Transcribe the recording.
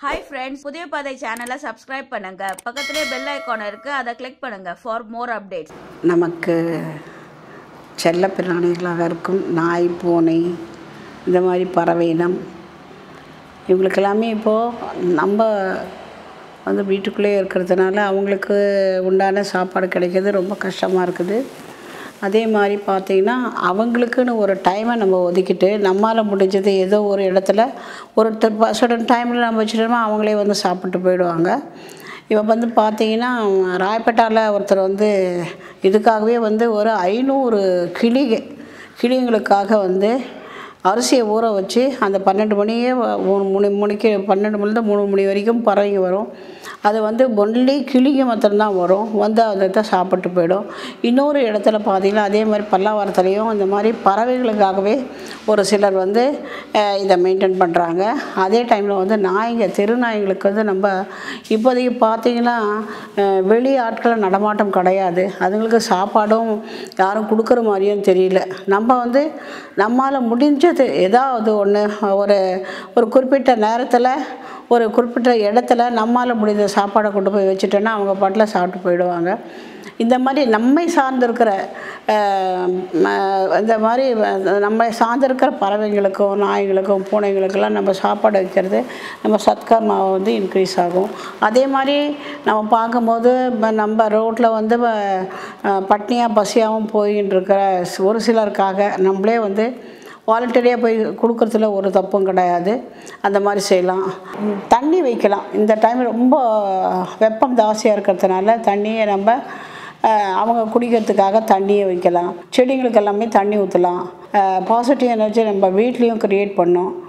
hi friends புதிய பாதை சேனலை சப்ஸ்கிரைப் பண்ணுங்க பக்கத்துலேயே பெல் ஐக்கான் இருக்கு அதை கிளிக் பண்ணுங்க ஃபார் மோர் அப்டேட்ஸ் நமக்கு செல்ல பிராணிகளாக இருக்கும் நாய் பூனை இந்த மாதிரி பறவை இனம் இவங்களுக்கெல்லாமே இப்போது நம்ம வந்து வீட்டுக்குள்ளேயே இருக்கிறதுனால அவங்களுக்கு உண்டான சாப்பாடு கிடைக்கிறது ரொம்ப கஷ்டமாக இருக்குது அதே மாதிரி பார்த்திங்கன்னா அவங்களுக்குன்னு ஒரு டைமை நம்ம ஒதுக்கிட்டு நம்மளால் முடிஞ்சது ஏதோ ஒரு இடத்துல ஒரு சடன் டைமில் நம்ம வச்சுட்டோம்னா அவங்களே வந்து சாப்பிட்டு போயிடுவாங்க இப்போ வந்து பார்த்தீங்கன்னா ராயப்பேட்டாவில் ஒருத்தர் வந்து இதுக்காகவே வந்து ஒரு ஐநூறு கிளிக கிளிங்களுக்காக வந்து அரிசியை ஊற வச்சு அந்த பன்னெண்டு மணியே வ- மூணு மணி மணிக்கு பன்னெண்டு மணிலேருந்து மூணு மணி வரைக்கும் பறவைங்க வரும் அது வந்து ஒன்லி கிளிங்க மாத்திரம்தான் வரும் வந்து அதை தான் சாப்பிட்டு போயிடும் இன்னொரு இடத்துல பார்த்தீங்கன்னா அதே மாதிரி பல்லாவரத்துலேயும் இந்த மாதிரி பறவைகளுக்காகவே ஒரு சிலர் வந்து அஹ், இதை மெயின்டைன் பண்ணுறாங்க அதே டைமில் வந்து நாய்ங்க தெரு நாய்ங்களுக்கு வந்து நம்ம இப்போதைக்கு பார்த்தீங்கன்னா அஹ், வெளி ஆட்கள் நடமாட்டம் கிடையாது அதுங்களுக்கு சாப்பாடும் யாரும் கொடுக்குற மாதிரியும் தெரியல நம்ம வந்து நம்மால் முடிஞ்சது ஏதாவது ஒன்று ஒரு ஒரு குறிப்பிட்ட நேரத்தில் ஒரு குறிப்பிட்ட இடத்துல நம்மால் முடிந்த சாப்பாடை கொண்டு போய் வச்சுட்டோன்னா அவங்க பாட்டில் சாப்பிட்டு போயிடுவாங்க இந்த மாதிரி நம்மை சார்ந்திருக்கிற அஹ், ம- இந்த மாதிரி வ- நம்மை சார்ந்திருக்கிற பறவைங்களுக்கும் நாய்களுக்கும் பூனைகளுக்கெல்லாம் நம்ம சாப்பாடு வைக்கிறது நம்ம சத்கர்மா வந்து இன்க்ரீஸ் ஆகும் அதே மாதிரி நம்ம பார்க்கும்போது ம- நம்ம ரோட்டில் வந்து பட்னியாக பசியாகவும் போயின்னு இருக்கிற ஒரு சிலருக்காக நம்மளே வந்து வாலண்டரியாக போய் கொடுக்கறதுல ஒரு தப்பும் கிடையாது அந்த மாதிரி செய்யலாம் ம், தண்ணி வைக்கலாம் இந்த டைம் ரொம்ப வெப்பம் ஜாஸ்தியாக இருக்கிறதுனால தண்ணியை நம்ம அஹ், அவங்க குடிக்கிறதுக்காக தண்ணியை வைக்கலாம் செடிங்களுக்கு எல்லாமே தண்ணி ஊற்றலாம் பாசிட்டிவ் எனர்ஜி நம்ம வீட்லேயும் க்ரியேட் பண்ணோம்